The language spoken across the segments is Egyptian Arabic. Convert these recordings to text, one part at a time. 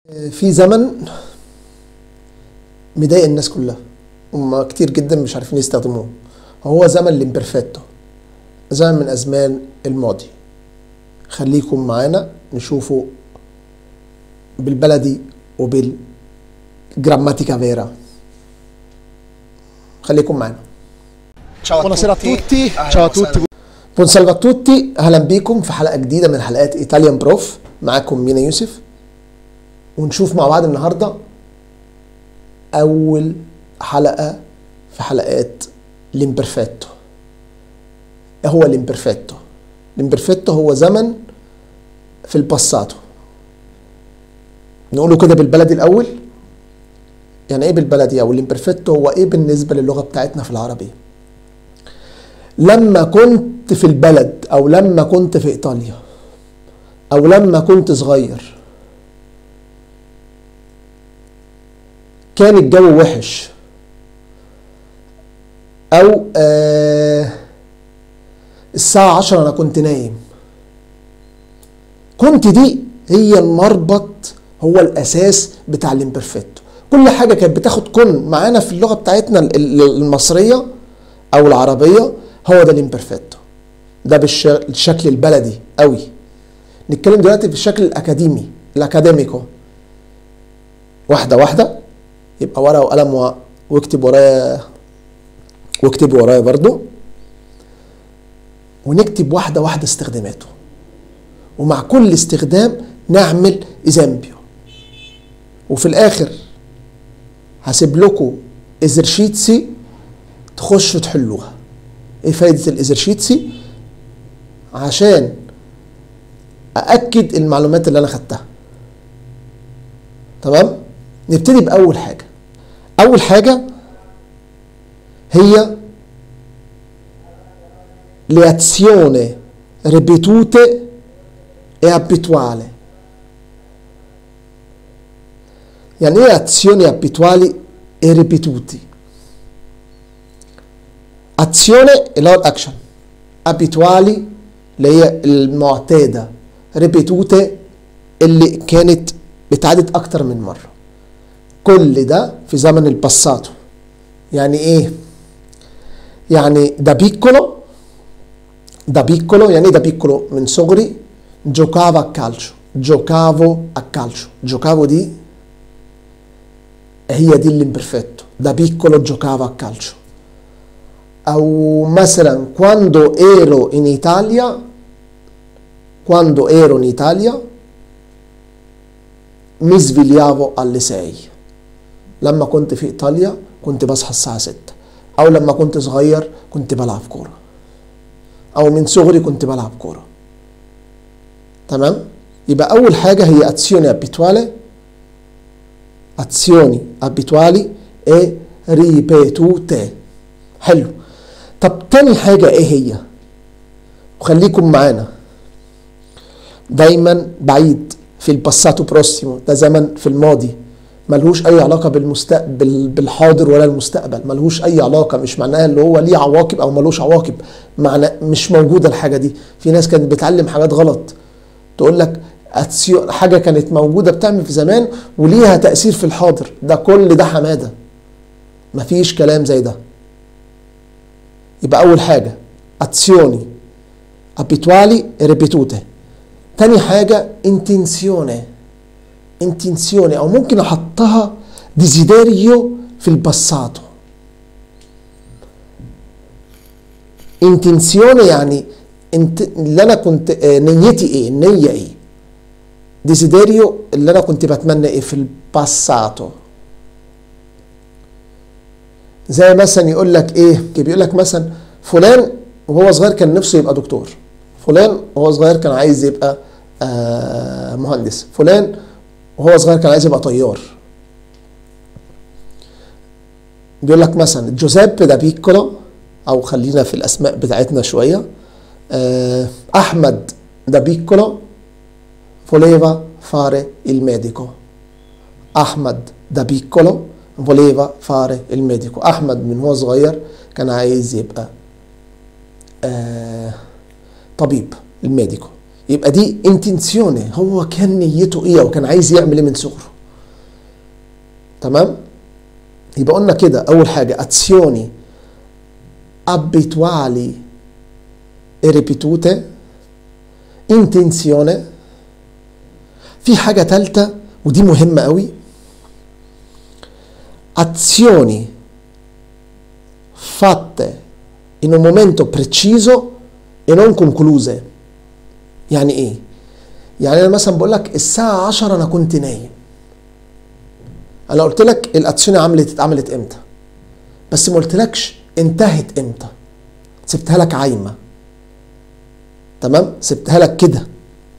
في زمن مضايق الناس كلها هم كتير جدا مش عارفين يستخدموه هو زمن الامبرفيتو زمن من ازمان الماضي خليكم معانا نشوفه بالبلدي وبالجراماتيكا فيرا خليكم معانا Ciao a Buonasera a tutti. tutti, أهلاً ciao a وسهلاً. tutti. Buon salve a tutti, اهلا بيكم في حلقه جديده من حلقات ايطاليان بروف معاكم مينا يوسف ونشوف مع بعض النهارده اول حلقه في حلقات الامبرفيتو ايه هو الامبرفيتو الامبرفيتو هو زمن في الباساتو نقوله كده بالبلدي الاول يعني ايه بالبلدي او الامبرفيتو هو ايه بالنسبه للغه بتاعتنا في العربيه لما كنت في البلد او لما كنت في ايطاليا او لما كنت صغير كان الجو وحش او آه الساعة عشرة انا كنت نايم كنت دي هي المربط هو الاساس بتاع الامبرفيتو كل حاجة كانت بتاخد كن معانا في اللغة بتاعتنا ال- ال- المصرية او العربية هو ده الامبرفيتو ده بالشكل البلدي قوي نتكلم دلوقتي بالشكل الاكاديمي الاكاديميكو واحده واحده يبقى ورقه وقلم و- واكتب ورايا واكتب ورايا برضو ونكتب واحده واحده استخداماته ومع كل استخدام نعمل ايزامبيو وفي الاخر هسيب لكم ازرشيتسي تخشوا تحلوها ايه فايده الازرشيتسي عشان أأكد المعلومات اللي أنا خدتها تمام نبتدي بأول حاجة أول حاجة هي le azioni ripetute e abituali يعني ايه azioni abituali e ripetuti azione اللي هو الاكشن abituali اللي هي المعتادة ريبيتوتة اللي كانت اتعادت أكتر من مرة كل ده في زمن الباساتو يعني إيه؟ يعني ده بيكولو ده بيكولو يعني إيه ده بيكولو من صغري جوكافا a calcio جوكافو a calcio جوكافو دي هي دي الامبرفيتو ده بيكولو جوكافا a calcio او مثلا quando ero in Italia quando ero in Italia mi svegliavo alle 6 لما كنت في ايطاليا كنت بصحى الساعه 6 او لما كنت صغير كنت بلعب كوره او من صغري كنت بلعب كوره تمام يبقى اول حاجه هي azioni abituali azioni abituali e ripetute حلو طب تاني حاجة ايه هي وخليكم معانا دايما بعيد في الباساتو بروسيمو ده زمن في الماضي ملهوش اي علاقة بالمستقبل بالحاضر ولا المستقبل ملهوش اي علاقة مش معناها اللي هو ليه عواقب او ملوش عواقب معنى مش موجودة الحاجة دي في ناس كانت بتعلم حاجات غلط تقول لك أتسيو- حاجة كانت موجودة بتعمل في زمان وليها تأثير في الحاضر ده كل ده حمادة مفيش كلام زي ده يبقى أول حاجة azioni abituali e ripetute تاني حاجة intenzione intenzione أو ممكن أحطها desiderio في الباساتو intenzione يعني انت اللي أنا كنت آه، نيتي إيه النية إيه desiderio اللي أنا كنت بتمنى إيه في الباساتو زي مثلا يقول لك ايه بيقول لك مثلا فلان وهو صغير كان نفسه يبقى دكتور فلان وهو صغير كان عايز يبقى آه مهندس فلان وهو صغير كان عايز يبقى طيار بيقول لك مثلا جوزيبي دا بيكولو او خلينا في الاسماء بتاعتنا شويه آه احمد دا بيكولو voleva fare il medico احمد دا بيكولو voleva fare il medico احمد من هو صغير كان عايز يبقى آه طبيب الميديكو يبقى دي انتنسيوني هو كان نيته ايه او كان عايز يعمل ايه من صغره تمام يبقى قلنا كده اول حاجه azioni abituali e ripetute intenzione في حاجه ثالثه ودي مهمه قوي azioni fatte in un momento preciso e non concluse يعني ايه يعني انا مثلا بقول لك الساعه 10 انا كنت نايم انا قلت لك الاتسيون عملت اتعملت امتى بس ما قلتلكش انتهت امتى سبتها لك عايمه تمام سبتها لك كده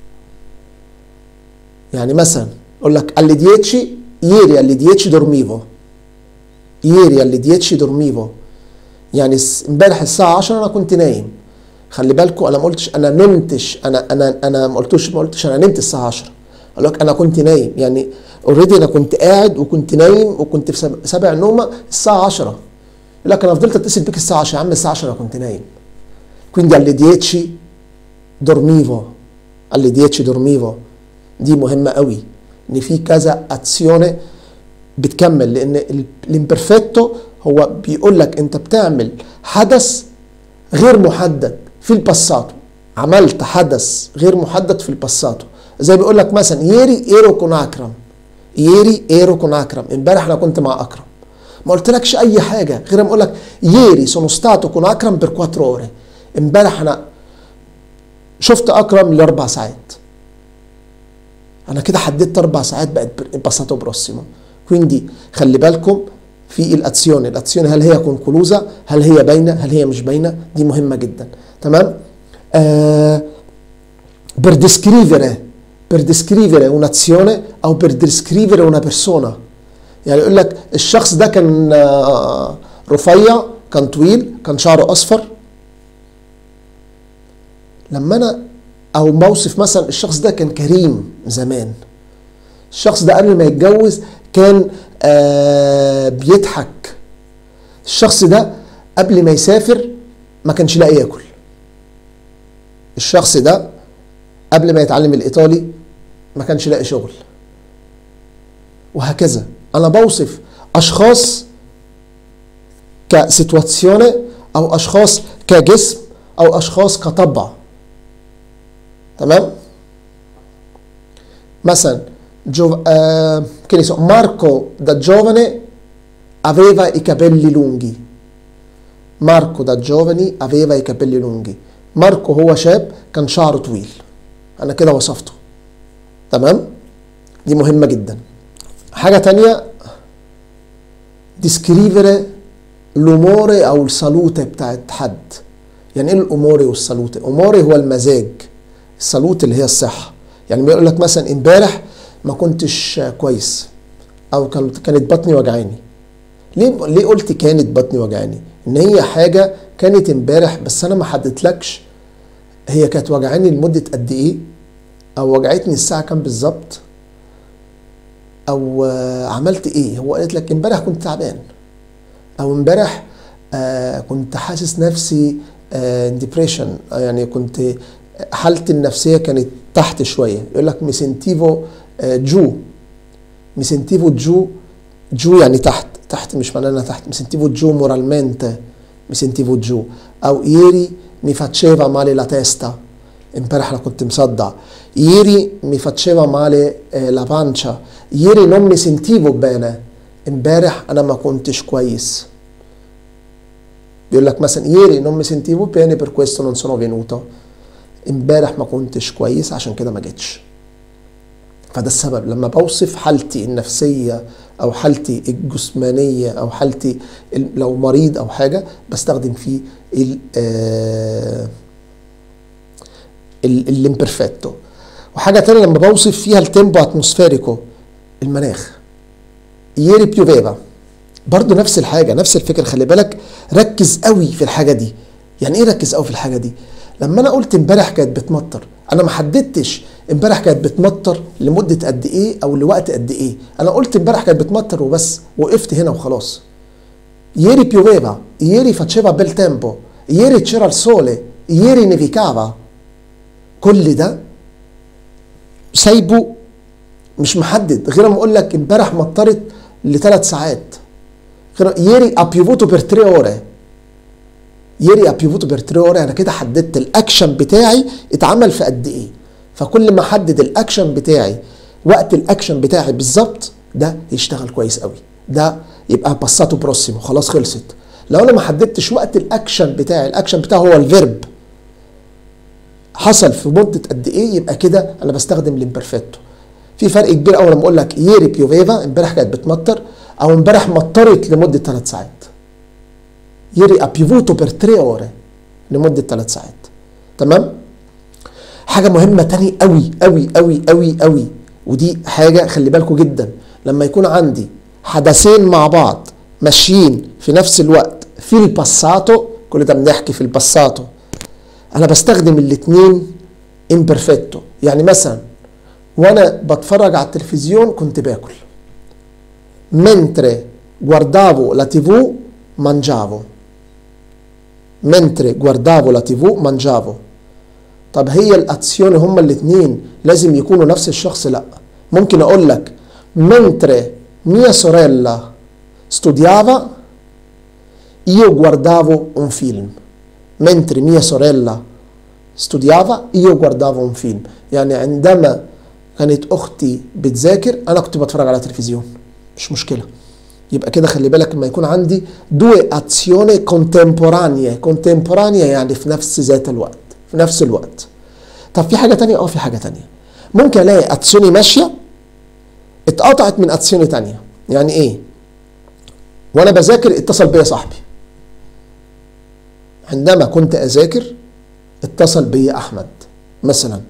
يعني مثلا اقول لك alle 10 ieri alle 10 dormivo ieri alle 10 dormivo يعني الس- امبارح الساعه 10 انا كنت نايم خلي بالكم انا ما قلتش انا نمتش انا انا انا ما قلتش ما قلتش انا نمت الساعه 10 اقول لك انا كنت نايم يعني اوريدي انا كنت قاعد وكنت نايم وكنت في سب- سابع نومه الساعه 10 يقول لك انا فضلت اتصل بيك الساعه 10 يا عم الساعه 10 انا كنت نايم quindi alle 10 dormivo alle 10 dormivo دي مهمه قوي ان في كذا اتسيونه بتكمل لان ال- الامبرفكتو هو بيقول لك انت بتعمل حدث غير محدد في الباساتو عملت حدث غير محدد في الباساتو زي بيقول لك مثلا ييري ايرو كون اكرم ييري ايرو كون اكرم امبارح انا كنت مع اكرم ما قلتلكش اي حاجه غير ما اقول لك ييري سونو ستاتو كون اكرم بير 4 اوري امبارح انا شفت اكرم لاربع ساعات انا كده حددت اربع ساعات بقت باساتو بروسيمو quindi خلي بالكم في الاتسيون الاتسيون هل هي كونكلوزا هل هي باينه هل هي مش باينه دي مهمه جدا تمام آه per descrivere per descrivere un'azione او per descrivere una persona يعني يقول لك الشخص ده كان آه، رفيع كان طويل كان شعره اصفر لما انا او بوصف مثلا الشخص ده كان كريم زمان الشخص ده قبل ما يتجوز كان آه بيضحك الشخص ده قبل ما يسافر ما كانش لاقي ياكل الشخص ده قبل ما يتعلم الايطالي ما كانش لاقي شغل وهكذا انا بوصف اشخاص كسيتواتسيوني او اشخاص كجسم او اشخاص كطبع تمام مثلا Gio- eh, che ne so, Marco da giovane aveva i capelli lunghi ماركو ده جوفاني افيفا اي كابيلي لونجي ماركو هو شاب كان شعره طويل انا كده وصفته تمام دي مهمة جدا حاجة تانية ديسكريفere l'umore او السالوتة بتاعت حد يعني ايه الاموري والسالوتة اموري هو المزاج السالوت اللي هي الصحة يعني بيقول لك مثلا امبارح ما كنتش كويس او كان- كانت بطني وجعاني ليه ليه قلت كانت بطني وجعاني ان هي حاجه كانت امبارح بس انا ما حددتلكش هي كانت وجعاني لمده قد ايه او وجعتني الساعه كام بالظبط او آه، عملت ايه هو قالت لك امبارح كنت تعبان او امبارح آه كنت حاسس نفسي ديبريشن يعني كنت حالتي النفسيه كانت تحت شويه يقول لك ميسنتيفو آه جو ميسنتيفو جو جو يعني تحت تحت مش معناه انها تحت mi sentivo giù moralmente mi sentivo giù او ieri mi faceva male la testa امبارح انا كنت مصدع ieri mi faceva male eh, la pancia ieri non mi sentivo bene امبارح انا ما كنتش كويس بيقول لك مثلا ieri non mi sentivo bene per questo non sono venuto امبارح ما كنتش كويس عشان كده ما جيتش فده السبب لما بوصف حالتي النفسية أو حالتي الجسمانية أو حالتي ال- لو مريض أو حاجة بستخدم فيه ال آه، ال- الامبرفكتو وحاجة تانية لما بوصف فيها التيمبو اتموسفيريكو المناخ ييري بيوفيفا برضو نفس الحاجة نفس الفكرة خلي بالك ركز قوي في الحاجة دي يعني ايه ركز قوي في الحاجة دي لما انا قلت امبارح كانت بتمطر انا ما حددتش امبارح كانت بتمطر لمدة قد ايه او لوقت قد ايه انا قلت امبارح كانت بتمطر وبس وقفت هنا وخلاص ieri pioveva ieri faceva bel tempo ieri c'era il sole ieri nevicava كل ده سايبه مش محدد غير ما اقول لك امبارح مطرت لثلاث ساعات ieri ha piovuto per tre ore ieri ha piovuto per tre ore انا كده حددت الاكشن بتاعي اتعمل في قد ايه فكل ما احدد الاكشن بتاعي وقت الاكشن بتاعي بالظبط ده يشتغل كويس قوي ده يبقى باساتو بروسيمو خلاص خلصت لو انا ما حددتش وقت الاكشن بتاعي الاكشن بتاعي هو الفيرب حصل في مده قد ايه يبقى كده انا بستخدم الامبرفيتو في فرق كبير قوي لما اقول لك ييري بيوفيفا امبارح كانت بتمطر او امبارح مطرت لمده ثلاث ساعات ييري ابيفوتو بير تري اوري لمده ثلاث ساعات تمام حاجه مهمه تاني قوي قوي قوي قوي قوي ودي حاجه خلي بالكم جدا لما يكون عندي حدثين مع بعض ماشيين في نفس الوقت في الباساتو كل ده بنحكي في الباساتو انا بستخدم الاثنين امبرفيتو يعني مثلا وانا بتفرج على التلفزيون كنت باكل mentre guardavo la tv mangiavo mentre guardavo la tv mangiavo طب هي الاكسيون هما الاثنين لازم يكونوا نفس الشخص لا ممكن اقول لك mentre mia sorella studiava io guardavo un film mentre mia sorella studiava io guardavo un film يعني عندما كانت اختي بتذاكر انا كنت بتفرج على تلفزيون مش مشكله يبقى كده خلي بالك لما يكون عندي دو اتسيوني كونتمبورانيا كونتمبورانيا يعني في نفس ذات الوقت في نفس الوقت طب في حاجه تانية اه في حاجه تانية ممكن الاقي اتسيوني ماشيه اتقطعت من اتسيوني تانية يعني ايه وانا بذاكر اتصل بيا صاحبي عندما كنت اذاكر اتصل بيا احمد مثلا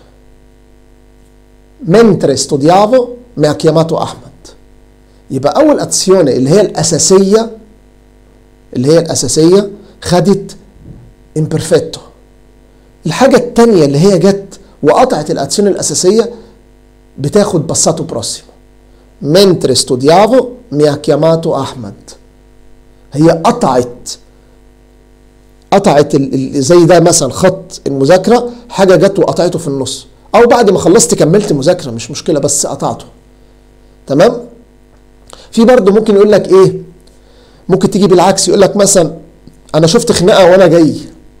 mentre studiavo mi ha chiamato احمد يبقى اول اتسيوني اللي هي الاساسيه اللي هي الاساسيه خدت امبرفيتو الحاجه الثانيه اللي هي جت وقطعت الاتسيوني الاساسيه بتاخد باساتو بروسيمو mentre studiavo mi ha chiamato احمد هي قطعت قطعت زي ده مثلا خط المذاكره حاجه جت وقطعته في النص او بعد ما خلصت كملت مذاكره مش مشكله بس قطعته تمام في برضه ممكن يقول لك ايه ممكن تيجي بالعكس يقول لك مثلا انا شفت خناقه وانا جاي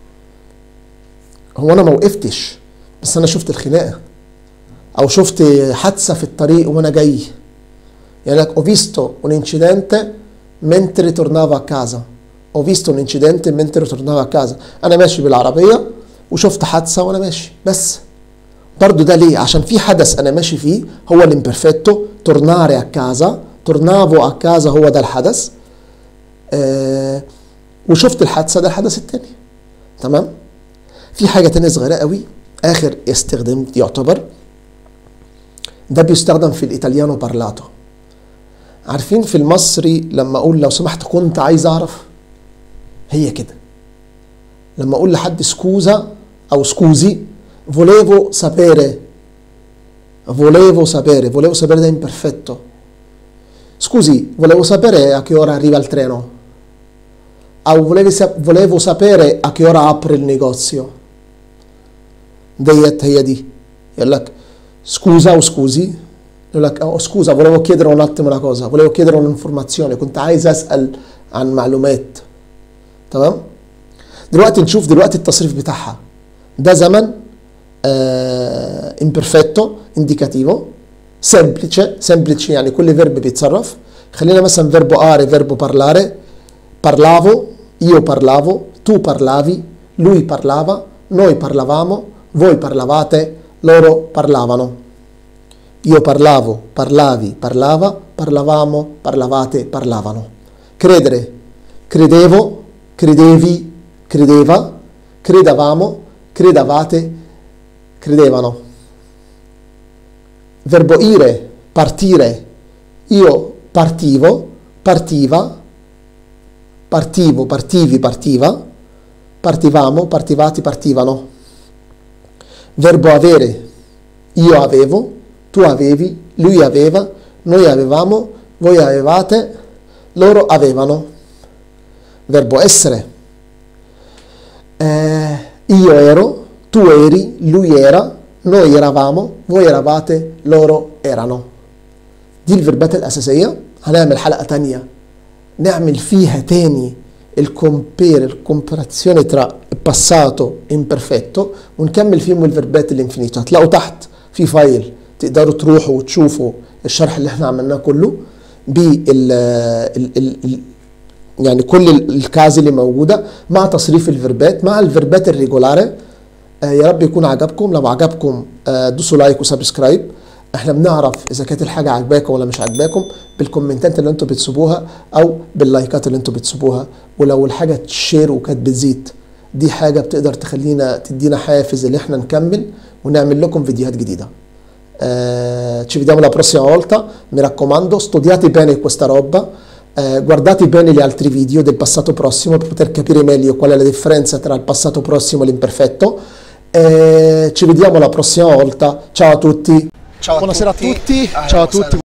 هو انا ما وقفتش بس انا شفت الخناقه او شفت حادثه في الطريق وانا جاي يعني لك ho visto un incidente mentre tornavo a casa ho visto un incidente mentre tornavo a casa انا ماشي بالعربيه وشفت حادثه وانا ماشي بس برضو ده ليه عشان في حدث انا ماشي فيه هو الامبرفيتو tornare a casa tornavo a casa هو ده الحدث آه وشفت الحادثه ده الحدث التاني تمام في حاجه تانية صغيره قوي اخر استخدام يعتبر ده بيستخدم في الايطاليانو بارلاتو عارفين في المصري لما اقول لو سمحت كنت عايز اعرف هي كده لما اقول لحد سكوزا او سكوزي volevo sapere volevo sapere volevo sapere da imperfetto scusi volevo sapere a che ora arriva il treno o volevi sa- volevo sapere a che ora apre il negozio ديت هي دي يقول لك scusa o scusi يقول لك oh, scusa volevo chiedere un attimo una cosa volevo chiedere un'informazione كنت عايز اسال عن معلومات تمام دلوقتي نشوف دلوقتي التصريف بتاعها ده زمن آه imperfetto indicativo semplice semplice يعني كل فيرب بيتصرف خلينا مثلا فيربو اري فيربو parlare parlavo io parlavo tu parlavi lui parlava noi parlavamo voi parlavate loro parlavano io parlavo parlavi parlava parlavamo parlavate parlavano credere credevo credevi credeva credavamo credavate credevano verbo ire partire io partivo partiva partivo partivi partiva partivamo partivati partivano verbo avere io avevo tu avevi lui aveva noi avevamo voi avevate loro avevano verbo essere eh, io ero tu eri lui era noi eravamo voi eravate loro erano دي الفيربات الأساسية هنعمل حلقة تانية نعمل فيها تاني الكومبير الكومباراتيزيone tra passato imperfetto ونكمل فيهم الفيربات الانفينيتو هتلاقوا تحت في فايل تقدروا تروحوا وتشوفوا الشرح اللي احنا عملناه كله بال ال ال ال يعني كل الكاز اللي موجوده مع تصريف الفيربات مع الفيربات الريجولاري آه يا رب يكون عجبكم لو عجبكم آه دوسوا لايك وسبسكرايب احنا بنعرف اذا كانت الحاجه عجباكم ولا مش عجباكم بالكومنتات اللي انتوا بتسيبوها او باللايكات اللي انتوا بتسيبوها ولو الحاجه تشير وكانت بتزيد دي حاجه بتقدر تخلينا تدينا حافز ان احنا نكمل ونعمل لكم فيديوهات جديده Eh, ci vediamo la prossima volta, mi raccomando, studiate bene questa roba, eh, guardate bene gli altri video del passato prossimo per poter capire meglio qual è la differenza tra il passato prossimo e l'imperfetto. Eh, ci vediamo la prossima volta, ciao a tutti. Ciao a Buonasera tutti. a tutti, أهلا ciao a وسهلا tutti.